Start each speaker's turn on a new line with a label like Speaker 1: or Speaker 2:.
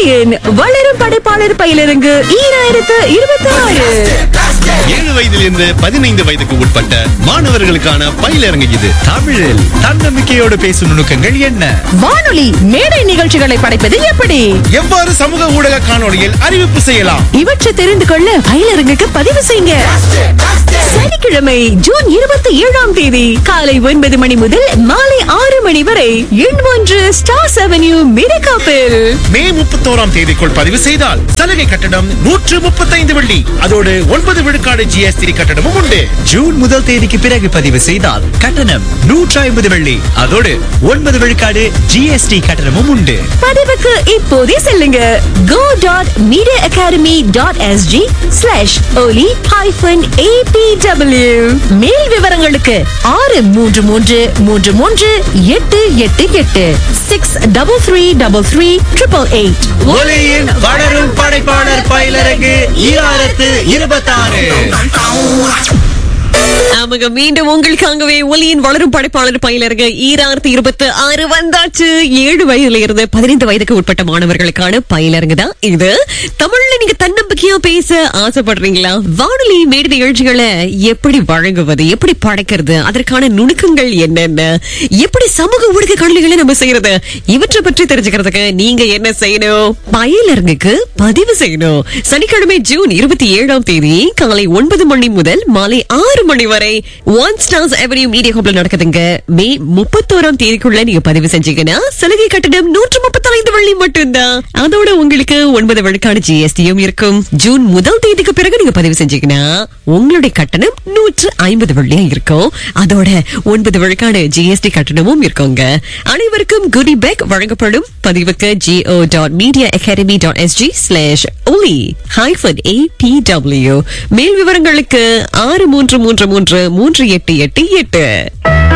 Speaker 1: ஒலியின் வளரும் படைப்பாளர் பயிலரங்கு ஈராயிரத்து இருபத்தி ஆறு
Speaker 2: ஏழு வயதிலிருந்து பதினைந்து வயதுக்கு உட்பட்ட மாணவர்களுக்கான பயிலரங்கு இது
Speaker 3: தமிழில் தன்னம்பிக்கையோடு பேசும் நுணுக்கங்கள் என்ன
Speaker 1: வானொலி மேடை நிகழ்ச்சிகளை படைப்பது எப்படி
Speaker 2: எவ்வாறு சமூக ஊடக காணொளியில் அறிவிப்பு செய்யலாம்
Speaker 1: இவற்றை தெரிந்து கொள்ள பயிலரங்குக்கு பதிவு செய்யுங்க சனிக்கிழமை ஜூன் இருபத்தி ஏழாம் தேதி காலை ஒன்பது மணி முதல் மாலை ஆறு மணி வரை எண் ஒன்று ஸ்டார் அவென்யூ மிரகாப்பில்
Speaker 2: மே முப்பத்தோராம் தேதிக்குள் பதிவு செய்தால் சலுகை கட்டணம் நூற்று முப்பத்தைந்து வெள்ளி அதோடு ஒன்பது விழுக்காடு ஜிஎஸ்டி கட்டணமும் உண்டு
Speaker 3: ஜூன் முதல் தேதிக்கு பிறகு பதிவு செய்தால் கட்டணம் நூற்றி ஐம்பது வெள்ளி அதோடு ஒன்பது விழுக்காடு ஜிஎஸ்டி கட்டணமும் உண்டு
Speaker 1: பதிவுக்கு இப்போதே செல்லுங்க go dot media academy dot SG slash ஒலி ஹைஃபன் ஏபிடபிள்யூ மேல் விவரங்களுக்கு ஆறு மூன்று மூன்று மூன்று மூன்று எட்டு எட்டு எட்டு six double three double three triple eight
Speaker 3: ஒலியின் வளரும் படைப்பாளர் பயிலரங்கு ஈராயிரத்து இருபத்தாறு
Speaker 4: ஆமாங்க மீண்டும் உங்களுக்காகவே ஒலியின் வளரும் படைப்பாளர் பயிலருங்க ஈராயிரத்தி இருபத்தி ஆறு வந்தாச்சு ஏழு வயதுல இருந்து பதினைந்து வயதுக்கு உட்பட்ட மாணவர்களுக்கான பயிலருங்க தான் இது தமிழ்ல நீங்க தன்னம்பிக்கையா பேச ஆசைப்படுறீங்களா வானொலி மேடை நிகழ்ச்சிகளை எப்படி வழங்குவது எப்படி படைக்கிறது அதற்கான நுணுக்கங்கள் என்னென்ன எப்படி சமூக ஊடக காணொலிகளை நம்ம செய்யறது இவற்றை பற்றி தெரிஞ்சுக்கிறதுக்கு நீங்க என்ன செய்யணும் பயிலரங்குக்கு பதிவு செய்யணும் சனிக்கிழமை ஜூன் இருபத்தி ஏழாம் தேதி காலை ஒன்பது மணி முதல் மாலை ஆறு மணி வரை ஒன் ஸ்டார்ஸ் எவரியூ மீடியா ஹோப்ல நடக்குதுங்க மே முப்பத்தோராம் தேதிக்குள்ள நீங்க பதிவு செஞ்சீங்கன்னா சலுகை கட்டணம் நூற்று முப்பத்தி ஐந்து வெள்ளி மட்டும்தான் அதோட உங்களுக்கு ஒன்பது விழுக்காடு ஜிஎஸ்டியும் இருக்கும் ஜூன் முதல் தேதிக்கு பிறகு நீங்க பதிவு செஞ்சீங்கன்னா உங்களுடைய கட்டணம் நூற்று ஐம்பது வெள்ளியா இருக்கும் அதோட ஒன்பது விழுக்காடு ஜிஎஸ்டி கட்டணமும் இருக்குங்க அனைவருக்கும் குடி பேக் வழங்கப்படும் பதிவுக்கு GO dot media academy dot SG slash ஒலி ஹைஃபன் ஏபிடபிள்யூ மேல் விவரங்களுக்கு ஆறு மூன்று மூன்று மூன்று மூன்று எட்டு எட்டு எட்டு